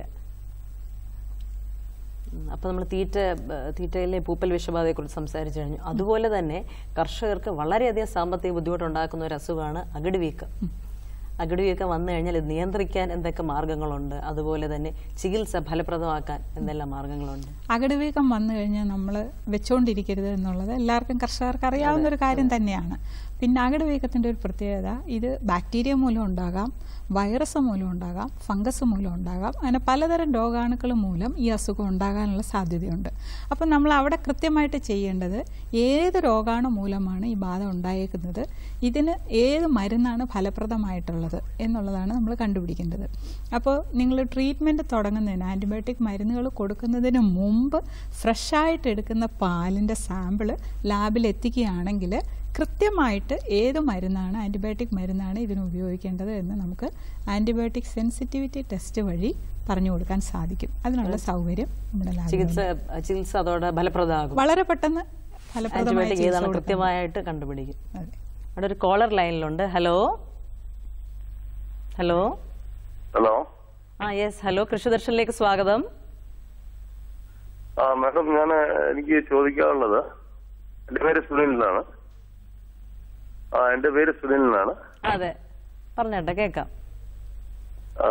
ഉം, അപ്പോൾ നമ്മൾ തീറ്റ ഏ, തീറ്റയിലെ പൂപ്പൽ വിഷബാധയെക്കുറിച്ച് സംസാരിച്ചു കഴിഞ്ഞു അതുപോലെ തന്നെ കർഷകർക്ക് വളരെയധികം സാമ്പത്തിക ബുദ്ധിമുട്ടുണ്ടാക്കുന്ന ഒരു അസുഖമാണ് അകിട് വീക്കം അകിട് വീക്കം വന്നു കഴിഞ്ഞാൽ ഇത് നിയന്ത്രിക്കാൻ എന്തൊക്കെ മാർഗങ്ങളുണ്ട് അതുപോലെ തന്നെ ചികിത്സ ഫലപ്രദമാക്കാൻ എന്തെല്ലാം മാർഗങ്ങളുണ്ട്
അകടുവീക്കം വന്നു കഴിഞ്ഞാൽ നമ്മൾ വെച്ചുകൊണ്ടിരിക്കരുത് എന്നുള്ളത് എല്ലാവർക്കും കർഷകർക്ക് അറിയാവുന്ന ഒരു കാര്യം തന്നെയാണ് പിന്നെ അകടുവീക്കത്തിൻ്റെ ഒരു പ്രത്യേകത ഇത് ബാക്ടീരിയ മൂലം ഉണ്ടാകാം വൈറസ് മൂലം ഉണ്ടാകാം ഫംഗസ് മൂലം ഉണ്ടാകാം അങ്ങനെ പലതരം രോഗാണുക്കൾ മൂലം ഈ അസുഖം ഉണ്ടാകാനുള്ള സാധ്യതയുണ്ട് അപ്പം നമ്മൾ അവിടെ കൃത്യമായിട്ട് ചെയ്യേണ്ടത് ഏത് രോഗാണു മൂലമാണ് ഈ ബാധ ഉണ്ടായേക്കുന്നത് ഇതിന് ഏത് മരുന്നാണ് ഫലപ്രദമായിട്ടുള്ളത് എന്നുള്ളതാണ് നമ്മൾ കണ്ടുപിടിക്കേണ്ടത് അപ്പോൾ നിങ്ങൾ ട്രീറ്റ്മെൻറ്റ് തുടങ്ങുന്നതിന് ആൻറ്റിബയോട്ടിക് മരുന്നുകൾ കൊടുക്കുന്നതിന് മുമ്പ് ഫ്രഷായിട്ട് എടുക്കുന്ന പാലിൻ്റെ സാമ്പിള് ലാബിൽ എത്തിക്കുകയാണെങ്കിൽ കൃത്യമായിട്ട് ഏത് മരുന്നാണ് ആൻറ്റിബയോട്ടിക് മരുന്നാണ് ഇതിന് ഉപയോഗിക്കേണ്ടത് എന്ന് നമുക്ക് ആൻറ്റിബയോട്ടിക് സെൻസിറ്റിവിറ്റി ടെസ്റ്റ് വഴി പറഞ്ഞു കൊടുക്കാൻ സാധിക്കും അതിനുള്ള സൗകര്യം നമ്മുടെ ലാബിൽ
ചികിത്സ ചികിത്സ അതോടെ ഫലപ്രദമാകും
വളരെ പെട്ടെന്ന് ഫലപ്രദമായ
ആന്റിബയോട്ടിക്
ചികിത്സ
ഏതാണ്
കൊടുക്കാൻ
കൃത്യമായിട്ട് കണ്ടുപിടിക്കും
അതെ
അവിടെ ഒരു കോളർ ലൈനിലുണ്ട് ഹലോ ഹലോ
ഹലോ
ആ യെസ് ഹലോ കൃഷിദർശനിലേക്ക് സ്വാഗതം
ആ മാഡം ഞാൻ എനിക്ക് ചോദിക്കാനുള്ളത് എന്റെ പേര് സുനിൽ എന്നാണ് ആ എന്റെ പേര് സുനിൽ എന്നാണ്
അതെ പറഞ്ഞേട്ടെ കേൾക്കാം
ആ,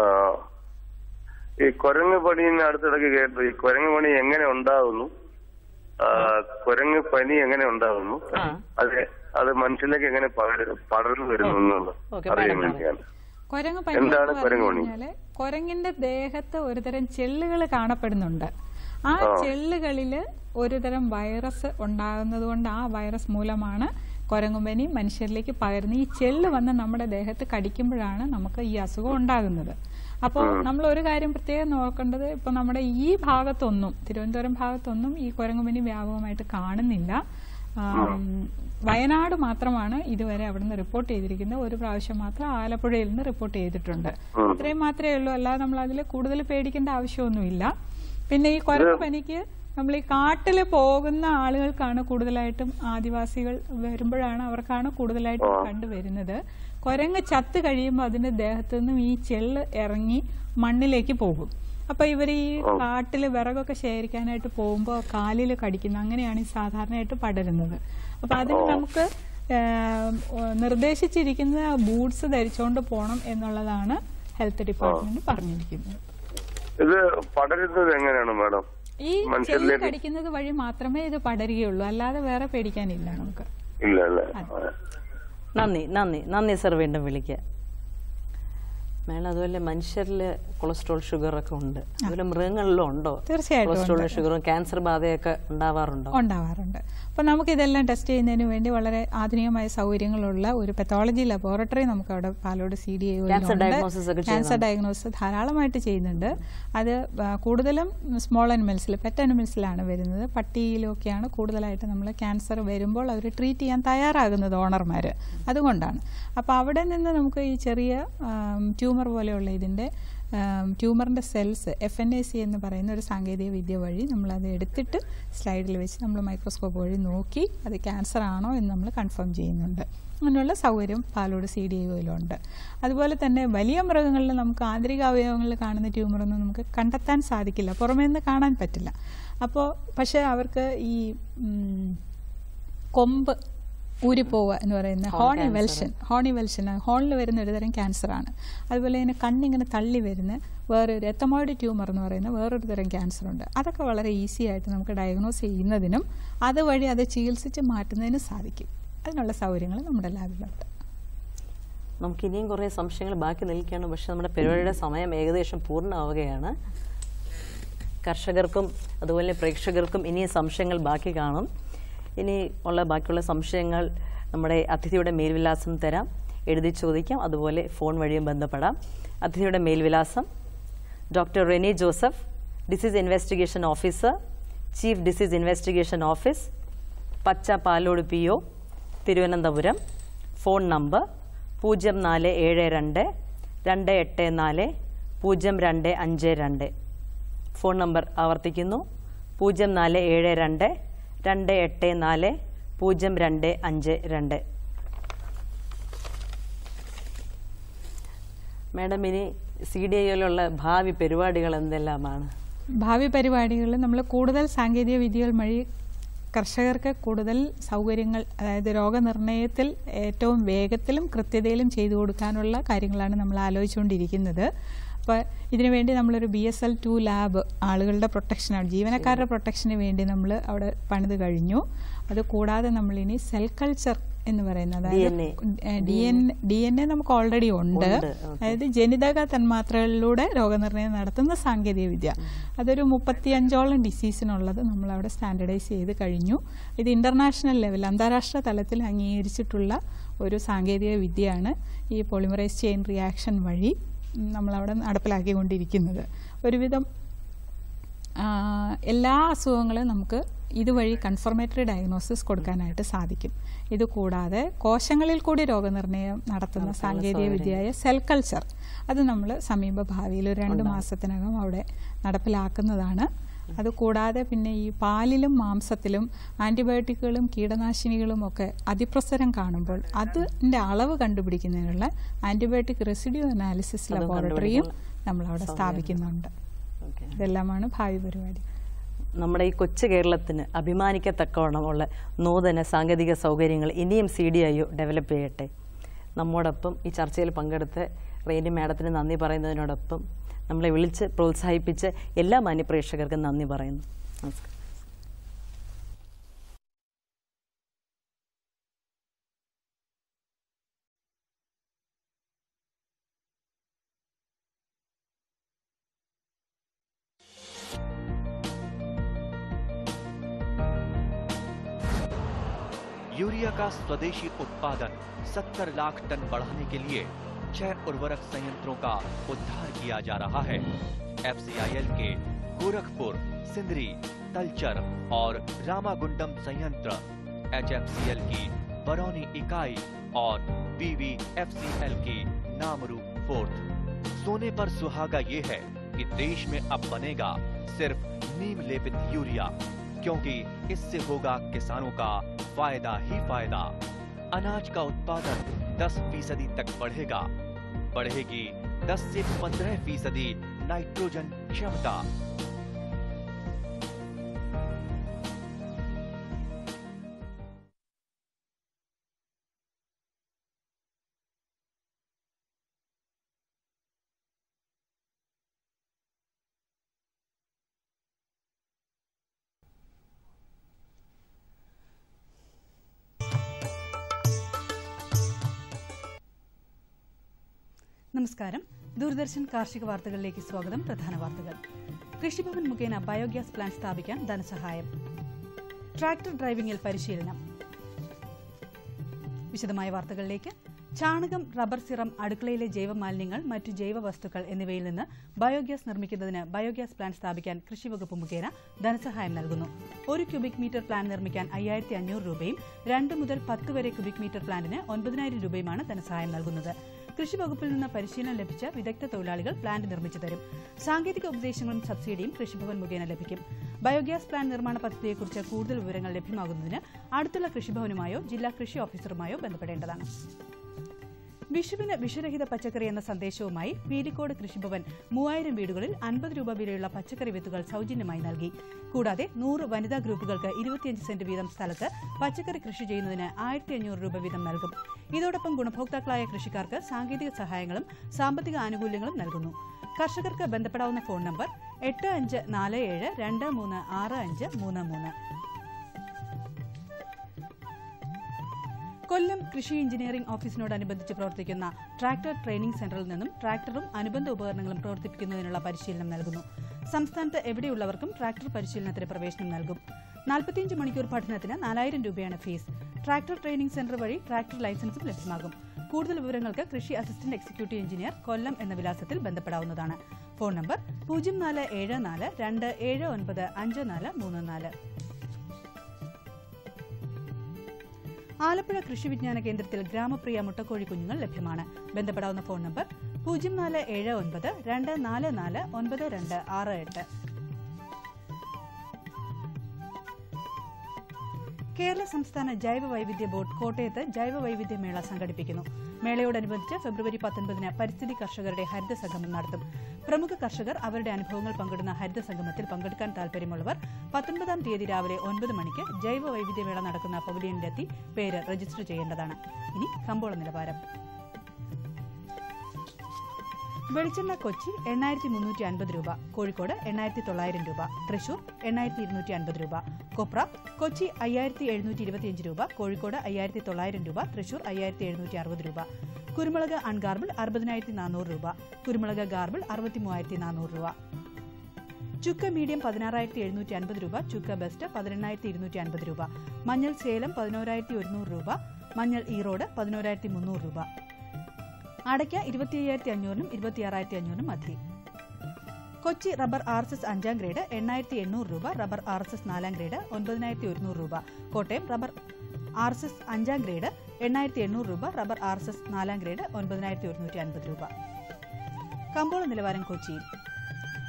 ഈ കുരങ്ങ് പണീന്ന് അടുത്തിടയ്ക്ക് കേട്ടു ഈ കുരങ്ങ് പണി എങ്ങനെ ഉണ്ടാകുന്നു ആ, കുരങ്ങ് പനി എങ്ങനെ ഉണ്ടാകുന്നു
ആ.
അത് അത് മനുഷ്യനിലേക്ക് എങ്ങനെ പകര- പടർന്നു വരുന്നു എന്നുള്ളത്
ഓക്കേ,
അറിയാൻ
മാഡം
വേണ്ടിയാണ്
കുരങ്ങ് പനി
എന്താണ്
എന്ന്
കുരങ്ങ്
പറഞ്ഞു
പനി?
കഴിഞ്ഞാല് കുരങ്ങിന്റെ ദേഹത്ത് ഒരുതരം ചെള്ളുകൾ കാണപ്പെടുന്നുണ്ട് ആ ചെള്ളുകളിൽ ഒരുതരം വൈറസ് ഉണ്ടാകുന്നത് കൊണ്ട് ആ വൈറസ് മൂലമാണ് കുരങ്ങുപനി മനുഷ്യരിലേക്ക് പകരുന്നത് ഈ ചെള്ള് വന്ന് നമ്മുടെ ദേഹത്ത് കടിക്കുമ്പോഴാണ് നമുക്ക് ഈ അസുഖം ഉണ്ടാകുന്നത് അപ്പോൾ നമ്മൾ ഒരു കാര്യം പ്രത്യേകം നോക്കേണ്ടത് ഇപ്പൊ നമ്മുടെ ഈ ഭാഗത്തൊന്നും തിരുവനന്തപുരം ഭാഗത്തൊന്നും ഈ കുരങ്ങുപനി വ്യാപകമായിട്ട് കാണുന്നില്ല ആം, വയനാട് മാത്രമാണ് ഇതുവരെ അവിടുന്ന് റിപ്പോർട്ട് ചെയ്തിരിക്കുന്നത് ഒരു പ്രാവശ്യം മാത്രം ആലപ്പുഴയിൽ നിന്ന് റിപ്പോർട്ട് ചെയ്തിട്ടുണ്ട് അത്രയും മാത്രമേ ഉള്ളൂ അല്ലാതെ നമ്മൾ അതിൽ കൂടുതൽ പേടിക്കേണ്ട ആവശ്യമൊന്നുമില്ല പിന്നെ ഈ കുരങ്ങ് പനിക്ക് നമ്മൾ ഈ കാട്ടിൽ പോകുന്ന ആളുകൾക്കാണ് കൂടുതലായിട്ടും ആദിവാസികൾ വരുമ്പോഴാണ് അവർക്കാണ് കൂടുതലായിട്ടും കണ്ടുവരുന്നത് കുരങ്ങ് ചത്ത് കഴിയുമ്പോൾ അതിന്റെ ദേഹത്തു നിന്നും ഈ ചെള്ള് ഇറങ്ങി മണ്ണിലേക്ക് പോകും അപ്പൊ ഇവർ ഈ കാട്ടിൽ വിറകൊക്കെ ശേഖരിക്കാനായിട്ട് പോകുമ്പോൾ കാലിൽ കടിക്കുന്നു അങ്ങനെയാണ് ഈ സാധാരണയായിട്ട് പടരുന്നത് അപ്പൊ അതിന് നമുക്ക് ഏം, ഓ, നിർദ്ദേശിച്ചിരിക്കുന്ന ബൂട്ട്സ് ധരിച്ചുകൊണ്ട് പോകണം എന്നുള്ളതാണ് ഹെൽത്ത് ഡിപ്പാർട്ട്മെന്റ് പറഞ്ഞിരിക്കുന്നത്
ഇത് പടരുന്നത് എങ്ങനെയാണ് മാഡം
ഈ ചെള്ള്
മനുഷ്യരിലേക്ക്
കടിക്കുന്നത് വഴി മാത്രമേ ഇത് പടരുകയുള്ളൂ അല്ലാതെ വേറെ പേടിക്കാനില്ല നമുക്ക്
ഇല്ല അല്ലേ
നന്ദി നന്ദി നന്ദി സർ വീണ്ടും വിളിക്കുക മേഡം അതുപോലെ മനുഷ്യരിൽ കൊളസ്ട്രോൾ ഷുഗർ ഒക്കെ ഉണ്ട് അതുപോലെ മൃഗങ്ങളിലും ഉണ്ടോ
തീർച്ചയായിട്ടും
കൊളസ്ട്രോളും ഷുഗറും ക്യാൻസർ ബാധയൊക്കെ ഉണ്ടാവാറുണ്ടോ
ഉണ്ടാവാറുണ്ട് അപ്പോൾ നമുക്ക് ഇതെല്ലാം ടെസ്റ്റ് ചെയ്യുന്നതിന് വേണ്ടി വളരെ ആധുനികമായ സൗകര്യങ്ങളുള്ള ഒരു പെത്തോളജി ലബോറട്ടറി നമുക്ക് അവിടെ Palode C D
Cancer diagnosis ഒക്കെ
ക്യാൻസർ ഡയഗ്നോസിസ് ധാരാളമായിട്ട് ചെയ്യുന്നുണ്ട് അത് ആ, കൂടുതലും സ്മോൾ അനിമൽസിൽ പെറ്റ് അനിമൽസിലാണ് വരുന്നത് പട്ടിയിലൊക്കെയാണ് കൂടുതലായിട്ട് നമ്മൾ ക്യാൻസർ വരുമ്പോൾ അവർ ട്രീറ്റ് ചെയ്യാൻ തയ്യാറാകുന്നത് ഓണർമാർ അതുകൊണ്ടാണ് അപ്പോൾ അവിടെ നിന്ന് നമുക്ക് ഈ ചെറിയ ട്യൂമർ പോലെയുള്ള ഇതിൻ്റെ ട്യൂമറിൻ്റെ cells F N A C എന്ന് പറയുന്ന ഒരു സാങ്കേതിക വിദ്യ വഴി നമ്മളത് എടുത്തിട്ട് സ്ലൈഡിൽ വെച്ച് നമ്മൾ മൈക്രോസ്കോപ്പ് വഴി നോക്കി അത് ക്യാൻസർ ആണോ എന്ന് നമ്മൾ കൺഫേം ചെയ്യുന്നുണ്ട് അങ്ങനെയുള്ള സൗകര്യം പാലോട് സി ഡി ഐയിലുണ്ട് അതുപോലെ തന്നെ വലിയ മൃഗങ്ങളിൽ നമുക്ക് ആന്തരിക അവയവങ്ങളിൽ കാണുന്ന ട്യൂമറൊന്നും നമുക്ക് കണ്ടെത്താൻ സാധിക്കില്ല പുറമേ നിന്ന് കാണാൻ പറ്റില്ല അപ്പോൾ പക്ഷേ അവർക്ക് ഈ ഉം, കൊമ്പ് ഊരിപ്പോവുക എന്ന് പറയുന്ന ഹോണി വെൽഷൻ ഹോണി വെൽഷൻ ഹോണിൽ വരുന്ന ഒരു തരം ക്യാൻസറാണ് അതുപോലെ തന്നെ കണ്ണിങ്ങനെ തള്ളി വരുന്ന വേറൊരു എത്തമോയിഡ് ട്യൂമർ എന്ന് പറയുന്ന വേറൊരു തരം ക്യാൻസർ ഉണ്ട് അതൊക്കെ വളരെ ഈസി ആയിട്ട് നമുക്ക് ഡയഗ്നോസ് ചെയ്യുന്നതിനും അതുവഴി അത് ചികിത്സിച്ച് മാറ്റുന്നതിനും സാധിക്കും അതിനുള്ള സൗകര്യങ്ങൾ നമ്മുടെ ലാബിലുണ്ട്
നമുക്ക് ഇനിയും കുറേ സംശയങ്ങൾ ബാക്കി നിൽക്കുകയാണ് പക്ഷെ നമ്മുടെ പരിപാടിയുടെ സമയം ഏകദേശം പൂർണ്ണമാവുകയാണ് കർഷകർക്കും അതുപോലെ പ്രേക്ഷകർക്കും ഇനിയും സംശയങ്ങൾ ബാക്കി കാണും ഇനി ഉള്ള ബാക്കിയുള്ള സംശയങ്ങൾ നമ്മുടെ അതിഥിയുടെ മേൽവിലാസം തരാം എഴുതി ചോദിക്കാം അതുപോലെ ഫോൺ വഴിയും ബന്ധപ്പെടാം അതിഥിയുടെ മേൽവിലാസം doctor Reni Joseph disease investigation officer chief disease investigation office Pacha Palode P O Thiruvananthapuram phone number പൂജ്യം നാല് ഏഴ് രണ്ട് രണ്ട് എട്ട് നാല് പൂജ്യം രണ്ട് അഞ്ച് രണ്ട് ഫോൺ നമ്പർ ആവർത്തിക്കുന്നു പൂജ്യം നാല് ഏഴ് രണ്ട് രണ്ട് എട്ട് നാല് പൂജ്യം രണ്ട് അഞ്ച് രണ്ട് മാഡം ഇനി സി ഡി ഐയിലുള്ള ഭാവി പരിപാടികൾ എന്തെല്ലാമാണ്
ഭാവി പരിപാടികളിൽ നമ്മൾ കൂടുതൽ സാങ്കേതിക വിദ്യകൾ വഴി കർഷകർക്ക് കൂടുതൽ സൗകര്യങ്ങൾ അതായത് രോഗനിർണയത്തിൽ ഏറ്റവും വേഗത്തിലും കൃത്യതയിലും ചെയ്തു കൊടുക്കാനുള്ള കാര്യങ്ങളാണ് നമ്മൾ ആലോചിച്ചുകൊണ്ടിരിക്കുന്നത് അപ്പോൾ ഇതിനുവേണ്ടി നമ്മളൊരു B S L two lab ആളുകളുടെ പ്രൊട്ടക്ഷനാണ് ജീവനക്കാരുടെ പ്രൊട്ടക്ഷന് വേണ്ടി നമ്മൾ അവിടെ പണിത് കഴിഞ്ഞു അത് കൂടാതെ നമ്മളിനി സെൽ കൾച്ചർ എന്ന് പറയുന്നത് അതായത് D N D N A നമുക്ക് ഓൾറെഡി ഉണ്ട് അതായത് ജനിതക തന്മാത്രകളിലൂടെ രോഗനിർണയം നടത്തുന്ന സാങ്കേതിക വിദ്യ അതൊരു മുപ്പത്തിയഞ്ചോളം ഡിസീസിനുള്ളത് നമ്മൾ അവിടെ സ്റ്റാൻഡർഡൈസ് ചെയ്ത് കഴിഞ്ഞു ഇത് ഇന്റർനാഷണൽ ലെവൽ അന്താരാഷ്ട്ര തലത്തിൽ അംഗീകരിച്ചിട്ടുള്ള ഒരു സാങ്കേതിക വിദ്യയാണ് ഈ പോളിമറൈസ് ചെയിൻ റിയാക്ഷൻ വഴി ഉം, നമ്മളവിടെ നടപ്പിലാക്കിക്കൊണ്ടിരിക്കുന്നത് ഒരുവിധം ആ, എല്ലാ അസുഖങ്ങളും നമുക്ക് ഇതുവഴി കൺഫർമേറ്ററി ഡയഗ്നോസിസ് കൊടുക്കാനായിട്ട് സാധിക്കും ഇത് കൂടാതെ കോശങ്ങളിൽ കൂടി രോഗനിർണയം നടത്തുന്ന സാങ്കേതിക വിദ്യയായ സെൽ കൾച്ചർ അത് നമ്മൾ സമീപ ഭാവിയിൽ ഒരു രണ്ട് മാസത്തിനകം അവിടെ നടപ്പിലാക്കുന്നതാണ് അത് കൂടാതെ പിന്നെ ഈ പാലിലും മാംസത്തിലും ആൻറ്റിബയോട്ടിക്കുകളും കീടനാശിനികളും ഒക്കെ അതിപ്രസരം കാണുമ്പോൾ അതിൻ്റെ അളവ് കണ്ടുപിടിക്കുന്നതിനുള്ള ആൻറ്റിബയോട്ടിക് റെസിഡ്യൂ അനാലിസിസ്
അതും
ലബോറട്ടറിയും
കണ്ടുപിടിക്കാനുള്ള
നമ്മളവിടെ സ്ഥാപിക്കുന്നുണ്ട്
ഓക്കെ
ഇതെല്ലാമാണ് ഭാവി പരിപാടി
നമ്മുടെ ഈ കൊച്ചു കേരളത്തിന് അഭിമാനിക്കത്തക്കവണ്ണമുള്ള നൂതന സാങ്കേതിക സൗകര്യങ്ങൾ ഇനിയും സി ഡി ഐ ഡെവലപ്പ് ചെയ്യട്ടെ നമ്മോടൊപ്പം ഈ ചർച്ചയിൽ പങ്കെടുത്ത് റെയിനി മാഡത്തിന് നന്ദി പറയുന്നതിനോടൊപ്പം നമ്മളെ വിളിച്ച് പ്രോത്സാഹിപ്പിച്ച് എല്ലാ മാന്യപ്രേക്ഷകർക്കും നന്ദി പറയുന്നു നമസ്കാരം
यूरिया का स्वदेशी उत्पादन 70 लाख टन बढ़ाने के लिए छह उर्वरक संयंत्रों का उद्धार किया जा रहा है एफसीआईएल के गोरखपुर सिंदरी तलचर और रामागुंडम संयंत्र एचएफसीएल की बरौनी इकाई और बीवीएफसीएल की नामरू फोर्थ सोने पर सुहागा ये है कि देश में अब बनेगा सिर्फ नीम लेपित यूरिया क्योंकि इससे होगा किसानों का फायदा ही फायदा अनाज का उत्पादन 10 फीसदी तक बढ़ेगा बढ़ेगी 10 से 15 फीसदी नाइट्रोजन क्षमता
നമസ്കാരം ദൂരദർശൻ കാർഷിക വാർത്തകളിലേക്ക് സ്വാഗതം പ്രധാന വാർത്തകൾ കൃഷിഭവൻ മുഖേന ബയോഗ്യാസ് പ്ലാന്റ് സ്ഥാപിക്കാൻ ധനസഹായം ട്രാക്ടർ ഡ്രൈവിംഗിൽ പരിശീലനം വിശദമായ വാർത്തകളിലേക്ക് ചാണകം റബ്ബർ സിറം അടുക്കളയിലെ ജൈവമാലിന്യങ്ങൾ മറ്റു ജൈവ വസ്തുക്കൾ എന്നിവയിൽ നിന്ന് ബയോഗ്യാസ് നിർമ്മിക്കുന്നതിന് ബയോഗ്യാസ് പ്ലാന്റ് സ്ഥാപിക്കാൻ കൃഷിവകുപ്പ് മുഖേന ധനസഹായം നൽകുന്നു ഒരു ക്യൂബിക് മീറ്റർ പ്ലാന്റ് നിർമ്മിക്കാൻ അയ്യായിരത്തി അഞ്ഞൂറ് രൂപയും രണ്ട് മുതൽ പത്ത് വരെ ക്യൂബിക് മീറ്റർ പ്ലാന്റിന് ഒൻപതിനായിരം രൂപയുമാണ് ധനസഹായം നൽകുന്നത് കൃഷി വകുപ്പിൽ നിന്ന് പരിശീലനം ലഭിച്ച വിദഗ്ധ തൊഴിലാളികൾ പ്ലാന്റ് നിർമ്മിച്ചു തരും സാങ്കേതിക ഉപദേശങ്ങളും സബ്സിഡിയും കൃഷിഭവൻ മുഖേന ലഭിക്കും ബയോഗ്യാസ് പ്ലാന്റ് നിർമ്മാണ പദ്ധതിയെക്കുറിച്ച് കൂടുതൽ വിവരങ്ങൾ ലഭ്യമാകുന്നതിന് അടുത്തുള്ള കൃഷിഭവനുമായോ ജില്ലാ കൃഷി ഓഫീസറുമായോ ബന്ധപ്പെടേണ്ടതാണ് വിഷുവിന് വിഷരഹിത പച്ചക്കറി എന്ന സന്ദേശവുമായി പീലിക്കോട് കൃഷിഭവൻ മൂവായിരം വീടുകളിൽ അൻപത് രൂപ വിലയുള്ള പച്ചക്കറി വിത്തുകൾ സൗജന്യമായി നൽകി കൂടാതെ നൂറ് വനിതാ ഗ്രൂപ്പുകൾക്ക് ഇരുപത്തിയഞ്ച് സെന്റ് വീതം സ്ഥലത്ത് പച്ചക്കറി കൃഷി ചെയ്യുന്നതിന് ആയിരത്തി അഞ്ഞൂറ് രൂപ വീതം നൽകും ഇതോടൊപ്പം ഗുണഭോക്താക്കളായ കൃഷിക്കാർക്ക് സാങ്കേതിക സഹായങ്ങളും സാമ്പത്തിക ആനുകൂല്യങ്ങളും നൽകുന്നു കർഷകർക്ക് ബന്ധപ്പെടാവുന്ന ഫോൺ നമ്പർ എട്ട് അഞ്ച് നാല് ഏഴ് രണ്ട് മൂന്ന് ആറ് അഞ്ച് മൂന്ന് മൂന്ന് കൊല്ലം കൃഷി എഞ്ചിനീയറിംഗ് ഓഫീസിനോടനുബന്ധിച്ച് പ്രവർത്തിക്കുന്ന ട്രാക്ടർ ട്രെയിനിംഗ് സെന്ററിൽ നിന്നും ട്രാക്ടറും അനുബന്ധ ഉപകരണങ്ങളും പ്രവർത്തിപ്പിക്കുന്നതിനുള്ള പരിശീലനം നൽകുന്നു സംസ്ഥാനത്ത് എവിടെയുള്ളവർക്കും ട്രാക്ടർ പരിശീലനത്തിന് പ്രവേശനം നൽകും നാൽപ്പത്തിയഞ്ച് മണിക്കൂർ പഠനത്തിന് നാലായിരം രൂപയാണ് ഫീസ് ട്രാക്ടർ ട്രെയിനിംഗ് സെന്റർ വഴി ട്രാക്ടർ ലൈസൻസും ലഭ്യമാകും കൂടുതൽ വിവരങ്ങൾക്ക് കൃഷി അസിസ്റ്റന്റ് എക്സിക്യൂട്ടീവ് എഞ്ചിനീയർ കൊല്ലം എന്ന വിലാസത്തിൽ ബന്ധപ്പെടാവുന്നതാണ് ഫോൺ നമ്പർ പൂജ്യം നാല് ഏഴ് നാല് രണ്ട് ഏഴ് ഒൻപത് അഞ്ച് നാല് മൂന്ന് നാല് ആലപ്പുഴ കൃഷി വിജ്ഞാന കേന്ദ്രത്തിൽ ഗ്രാമപ്രിയ മുട്ടക്കോഴി കുഞ്ഞുങ്ങൾ ലഭ്യമാണ് ബന്ധപ്പെടാവുന്ന ഫോൺ നമ്പർ പൂജ്യം നാല് ഏഴ് ഒൻപത് രണ്ട് നാല് നാല് ഒൻപത് രണ്ട് ആറ് എട്ട് കേരള സംസ്ഥാന ജൈവ വൈവിധ്യ ബോർഡ് കോട്ടയത്ത് ജൈവ വൈവിധ്യ മേള സംഘടിപ്പിക്കുന്നു മേളയോടനുബന്ധിച്ച് ഫെബ്രുവരി പത്തൊൻപതിന് പരിസ്ഥിതി കർഷകരുടെ ഹരിത സംഗമം നടത്തും പ്രമുഖ കർഷകർ അവരുടെ അനുഭവങ്ങൾ പങ്കിടുന്ന ഹരിത സംഗമത്തിൽ പങ്കെടുക്കാൻ താൽപര്യമുള്ളവർ പത്തൊൻപതാം തീയതി രാവിലെ ഒൻപത് മണിക്ക് ജൈവ വൈവിധ്യമേള നടക്കുന്ന പവലിയനിലെത്തി പേര് രജിസ്റ്റർ ചെയ്യേണ്ടതാണ് ഇനി കമ്പോള നിലവാരം വെളിച്ചെണ്ണ കൊച്ചി എണ്ണായിരത്തി മുന്നൂറ്റി അൻപത് രൂപ കോഴിക്കോട് എണ്ണായിരത്തി തൊള്ളായിരം രൂപ തൃശൂർ എണ്ണായിരത്തി ഇരുന്നൂറ്റി അൻപത് രൂപ കൊപ്ര കൊച്ചി അയ്യായിരത്തി എഴുന്നൂറ്റി ഇരുപത്തിയഞ്ച് രൂപ കോഴിക്കോട് അയ്യായിരത്തി തൊള്ളായിരം രൂപ തൃശൂർ അയ്യായിരത്തി എഴുന്നൂറ്റി അറുപത് രൂപ കുരുമുളക് അൺഗാർബിൾ അറുപതിനായിരത്തി നാനൂറ് രൂപ കുരുമുളക് ഗാർബിൾ അറുപത്തി മൂവായിരത്തി നാനൂറ് രൂപ ചുക്ക് മീഡിയം പതിനാറായിരത്തി എഴുന്നൂറ്റി അൻപത് രൂപ ചുക്ക് ബെസ്റ്റ് പതിനെണ്ണായിരത്തി ഇരുന്നൂറ്റി അൻപത് രൂപ മഞ്ഞൾ സേലം പതിനോരായിരത്തി ഒരുന്നൂറ് രൂപ മഞ്ഞൾ ഈറോഡ് പതിനോരായിരത്തി മുന്നൂറ് രൂപ അടയ്ക്ക ഇരുപത്തി അയ്യായിരത്തി അഞ്ഞൂറിനും ഇരുപത്തിയാറായിരത്തി അഞ്ഞൂറിനും മധ്യേ Kochi rubber R S S അഞ്ചാം ഗ്രേഡ് എണ്ണായിരത്തി എണ്ണൂറ് രൂപ റബ്ബർ ആർ എസ് എസ് നാലാം ഗ്രേഡ് ഒൻപതിനായിരത്തി ഒരുന്നൂറ് രൂപ Kottayam rubber R S S അഞ്ചാം ഗ്രേഡ് എണ്ണായിരത്തി എണ്ണൂറ് രൂപ റബ്ബർ ആർ എസ് എസ് നാലാം ഗ്രേഡ് ഒൻപതിനായിരത്തി ഒരുന്നൂറ്റി അൻപത് രൂപ കമ്പോള നിലവാരം കൊച്ചിയിൽ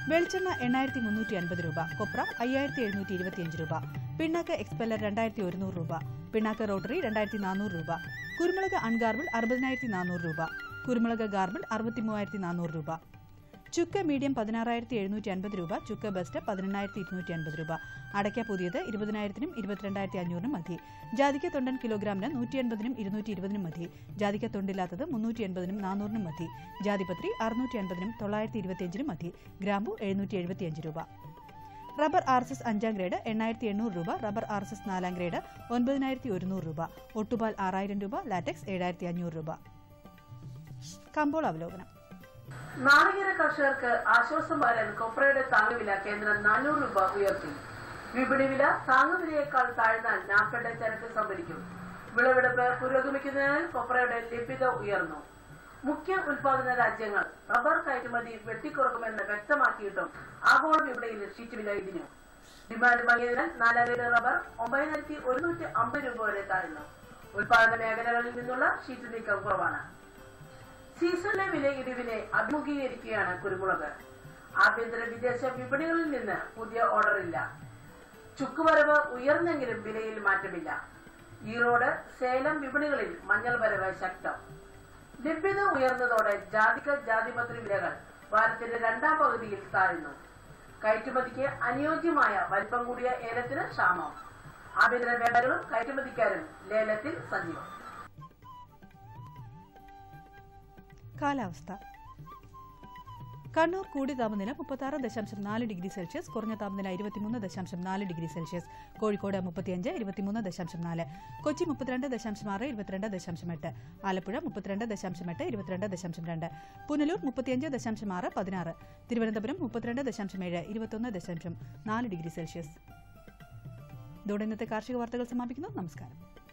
വെളിച്ചെണ്ണ എണ്ണായിരത്തി മുന്നൂറ്റി അൻപത് രൂപ കൊപ്ര അയ്യായിരത്തി എഴുന്നൂറ്റി ഇരുപത്തിയഞ്ച് രൂപ പിണ്ണാക്ക് എക്സ്പെല്ലർ രണ്ടായിരത്തി ഒരുന്നൂറ് രൂപ പിണ്ണാക്ക് റോട്ടറി രണ്ടായിരത്തി നാനൂറ് രൂപ കുരുമുളക് അൺഗാർബിൾ അറുപതിനായിരത്തി നാനൂറ് രൂപ കുരുമുളക് ഗാർബിൾ അറുപത്തി മൂവായിരത്തി നാനൂറ് രൂപ ചുക്ക് മീഡിയം പതിനാറായിരത്തി എഴുന്നൂറ്റി അൻപത് രൂപ ചുക്ക് ബെസ്റ്റ് പതിനെണ്ണായിരത്തി ഇരുന്നൂറ്റി അൻപത് രൂപ അടയ്ക്ക പുതിയത് ഇരുപതിനായിരത്തിനും ഇരുപത്തിരണ്ടായിരത്തി അഞ്ഞൂറിനും മതി ജാതിക്ക തൊണ്ടൻ കിലോഗ്രാമിന് നൂറ്റി എൺപതിനും ഇരുന്നൂറ്റി ഇരുപതിനും മതി ജാതിക്ക തൊണ്ടില്ലാത്തത് മുന്നൂറ്റി എൺപതിനും നാനൂറിനും മതി ജാതിപത്രി അറുന്നൂറ്റി അൻപതിനും തൊള്ളായിരത്തി ഇരുപത്തിയഞ്ചിനും മതി ഗ്രാമ്പു എഴുന്നൂറ്റി എഴുപത്തിയഞ്ച് രൂപ റബ്ബർ ആർ എസ് എസ് അഞ്ചാം ഗ്രേഡ് എണ്ണായിരത്തി എണ്ണൂറ് രൂപ റബ്ബർ ആർ എസ് എസ് നാലാം ഗ്രേഡ് ഒൻപതിനായിരത്തി ഒരുന്നൂറ് രൂപ ഒട്ടുപാൽ ആറായിരം രൂപ ലാറ്റക്സ് ഏഴായിരത്തി അഞ്ഞൂറ് രൂപ കമ്പോൾ അവലോകനം
നാളികേര കർഷകർക്ക് ആശ്വാസം പകരാൻ കൊപ്രയുടെ താങ്ങുവില കേന്ദ്രം നാനൂറ് രൂപ ഉയർത്തി വിപണി വില താങ്ങുവിലയേക്കാൾ താഴ്ന്നാൽ നാഫെഡ് ചരക്ക് സംഭരിക്കും വിളവെടുപ്പ് പുരോഗമിക്കുന്നതിനാൽ കൊപ്രയുടെ ലഭ്യത ഉയർന്നു മുഖ്യ ഉൽപാദന രാജ്യങ്ങൾ റബ്ബർ കയറ്റുമതി വെട്ടിക്കുറക്കുമെന്ന് വ്യക്തമാക്കിയിട്ടും ആഗോള വിപണിയിൽ ഷീറ്റ് വില ഇടിഞ്ഞു ഡിമാൻഡ് മങ്ങിയതിനാൽ നാലായിരം റബ്ബർ ഒമ്പതിനായിരത്തി ഒരുന്നൂറ്റി അമ്പത് രൂപ വരെ താഴ്ന്നു ഉൽപാദന മേഖലകളിൽ നിന്നുള്ള ഷീറ്റ് നീക്കം കുറവാണ് സീസണിലെ വില ഇടിവിനെ അഭിമുഖീകരിക്കുകയാണ് കുരുമുളക് ആഭ്യന്തര വിദേശ വിപണികളിൽ നിന്ന് പുതിയ ഓർഡർ ഇല്ല ചുക്കുവരവ് ഉയർന്നെങ്കിലും വിലയിൽ മാറ്റമില്ല ഈറോഡ് സേലം വിപണികളിൽ മഞ്ഞൾ വരവ് ശക്തം ലഭ്യത ഉയർന്നതോടെ ജാതിക ജാതിപത്രി വിലകൾ വാരത്തിന്റെ രണ്ടാം പകുതിയിൽ താഴ്ന്നു കയറ്റുമതിക്ക് അനുയോജ്യമായ വലിപ്പം കൂടിയ ഏലത്തിന് ക്ഷാമം ആഭ്യന്തര വ്യാപാരികളും കയറ്റുമതിക്കാരും ലേലത്തിൽ സജീവം
കാലാവസ്ഥ കണ്ണൂർ കൂടി താപനില മുപ്പത്താറ് ദശാംശം നാല് ഡിഗ്രി സെൽഷ്യസ് കുറഞ്ഞ താപനില ഇരുപത്തിമൂന്ന് ദശാംശം നാല് ഡിഗ്രി സെൽഷ്യസ് കോഴിക്കോട് മുപ്പത്തിയഞ്ച് ഇരുപത്തിമൂന്ന് ദശാംശം നാല് കൊച്ചി മുപ്പത്തിരണ്ട് ദശാംശം ആറ് ഇരുപത്തിരണ്ട് ദശാംശം എട്ട് ആലപ്പുഴ മുപ്പത്തിരണ്ട് ദശാംശം എട്ട് ഇരുപത്തിരണ്ട് ദശാംശം രണ്ട് പുനലൂർ മുപ്പത്തിയഞ്ച് ദശാംശം ആറ് പതിനാറ് തിരുവനന്തപുരം മുപ്പത്തിരണ്ട് ദശാംശം ഏഴ് ഇരുപത്തൊന്ന് ദശാംശം നാല് ഡിഗ്രി സെൽഷ്യസ് ഇതോടെ ഇന്നത്തെ കാർഷിക വാർത്തകൾ സമാപിക്കുന്നു നമസ്കാരം